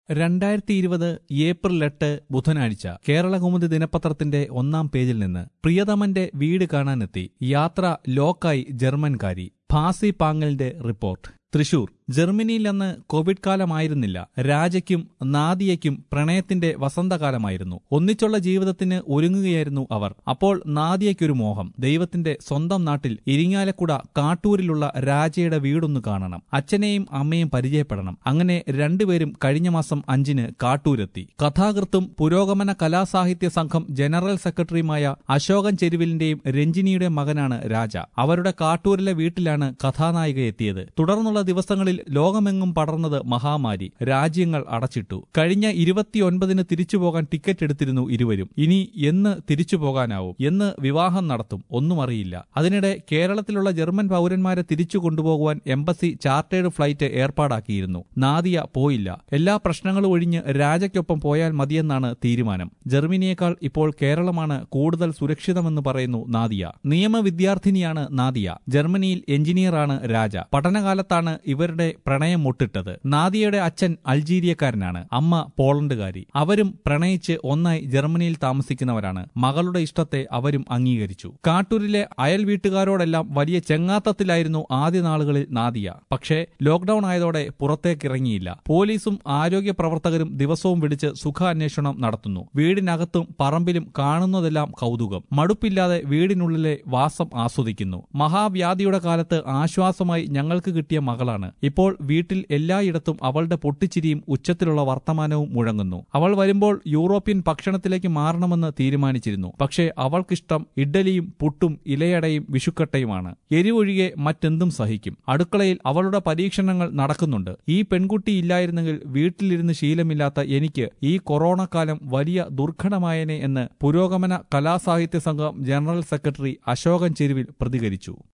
രണ്ടായിരത്തി ഇരുപത് ഏപ്രിൽ എട്ട് ബുധനാഴ്ച കേരളകൗമുദി ദിനപത്രത്തിന്റെ ഒന്നാം പേജിൽ നിന്ന് പ്രിയതമന്റെ വീട് കാണാനെത്തി യാത്ര ലോക്കായി ജർമ്മൻകാരി ഭാസി പാങ്ങലിന്റെ റിപ്പോർട്ട് തൃശൂർ ജർമ്മനിയിൽ അന്ന് കോവിഡ് കാലമായിരുന്നില്ല രാജയ്ക്കും നാദിയയ്ക്കും പ്രണയത്തിന്റെ വസന്തകാലമായിരുന്നു ഒന്നിച്ചുള്ള ജീവിതത്തിന് ഒരുങ്ങുകയായിരുന്നു അവർ അപ്പോൾ നാദിയയ്ക്കൊരു മോഹം ദൈവത്തിന്റെ സ്വന്തം നാട്ടിൽ ഇരിങ്ങാലക്കുട കാട്ടൂരിലുള്ള രാജയുടെ വീടൊന്ന് കാണണം അച്ഛനെയും അമ്മയും പരിചയപ്പെടണം അങ്ങനെ രണ്ടുപേരും കഴിഞ്ഞ മാസം അഞ്ചിന് കാട്ടൂരെത്തി കഥാകൃത്തും പുരോഗമന കലാസാഹിത്യ സംഘം ജനറൽ സെക്രട്ടറിയുമായ അശോകൻ ചെരുവിലിന്റെയും രഞ്ജിനിയുടെ മകനാണ് രാജ അവരുടെ കാട്ടൂരിലെ വീട്ടിലാണ് കഥാനായിക എത്തിയത് തുടർന്നുള്ള ദിവസങ്ങളിൽ ലോകമെങ്ങും പടർന്നത് മഹാമാരി രാജ്യങ്ങൾ അടച്ചിട്ടു കഴിഞ്ഞ ഇരുപത്തിയൊൻപതിന് തിരിച്ചുപോകാൻ ടിക്കറ്റ് എടുത്തിരുന്നു ഇരുവരും ഇനി എന്ന് തിരിച്ചു പോകാനാവും എന്ന് വിവാഹം നടത്തും ഒന്നും അറിയില്ല അതിനിടെ കേരളത്തിലുള്ള ജർമ്മൻ പൗരന്മാരെ തിരിച്ചു കൊണ്ടുപോകുവാൻ എംബസി ചാർട്ടേഡ് ഫ്ലൈറ്റ് ഏർപ്പാടാക്കിയിരുന്നു നാദിയ പോയില്ല എല്ലാ പ്രശ്നങ്ങളും ഒഴിഞ്ഞ് രാജയ്ക്കൊപ്പം പോയാൽ മതിയെന്നാണ് തീരുമാനം ജർമ്മനിയേക്കാൾ ഇപ്പോൾ കേരളമാണ് കൂടുതൽ സുരക്ഷിതമെന്ന് പറയുന്നു നാദിയ നിയമ വിദ്യാർത്ഥിനിയാണ് നാദിയ ജർമ്മനിയിൽ എഞ്ചിനീയറാണ് രാജ പഠനകാലത്താണ് ഇവരുടെ പ്രണയം മുട്ടിട്ടത് നാദിയയുടെ അച്ഛൻ അൾജീരിയക്കാരനാണ് അമ്മ പോളണ്ടുകാരി അവരും പ്രണയിച്ച് ഒന്നായി ജർമ്മനിയിൽ താമസിക്കുന്നവരാണ് മകളുടെ ഇഷ്ടത്തെ അവരും അംഗീകരിച്ചു കാട്ടൂരിലെ അയൽ വീട്ടുകാരോടെല്ലാം വലിയ ചെങ്ങാത്തത്തിലായിരുന്നു ആദ്യ നാളുകളിൽ നാദിയ പക്ഷേ ലോക്ഡൌൺ ആയതോടെ പുറത്തേക്കിറങ്ങിയില്ല പോലീസും ആരോഗ്യ പ്രവർത്തകരും ദിവസവും വിളിച്ച് സുഖാന്വേഷണം നടത്തുന്നു വീടിനകത്തും പറമ്പിലും കാണുന്നതെല്ലാം കൗതുകം മടുപ്പില്ലാതെ വീടിനുള്ളിലെ വാസം ആസ്വദിക്കുന്നു മഹാവ്യാധിയുടെ കാലത്ത് ആശ്വാസമായി ഞങ്ങൾക്ക് കിട്ടിയ മകളാണ് ഇപ്പോൾ വീട്ടിൽ എല്ലായിടത്തും അവളുടെ പൊട്ടിച്ചിരിയും ഉച്ചത്തിലുള്ള വർത്തമാനവും മുഴങ്ങുന്നു അവൾ വരുമ്പോൾ യൂറോപ്യൻ ഭക്ഷണത്തിലേക്ക് മാറണമെന്ന് തീരുമാനിച്ചിരുന്നു പക്ഷേ അവൾക്കിഷ്ടം ഇഡ്ഡലിയും പുട്ടും ഇലയടയും വിഷുക്കട്ടയുമാണ് എരിവൊഴികെ മറ്റെന്തും സഹിക്കും അടുക്കളയിൽ അവളുടെ പരീക്ഷണങ്ങൾ നടക്കുന്നുണ്ട് ഈ പെൺകുട്ടി ഇല്ലായിരുന്നെങ്കിൽ വീട്ടിലിരുന്ന് ശീലമില്ലാത്ത എനിക്ക് ഈ കൊറോണ കാലം വലിയ ദുർഘടമായനെ എന്ന് പുരോഗമന കലാസാഹിത്യ സംഘം ജനറൽ സെക്രട്ടറി അശോകൻ ചെരുവിൽ പ്രതികരിച്ചു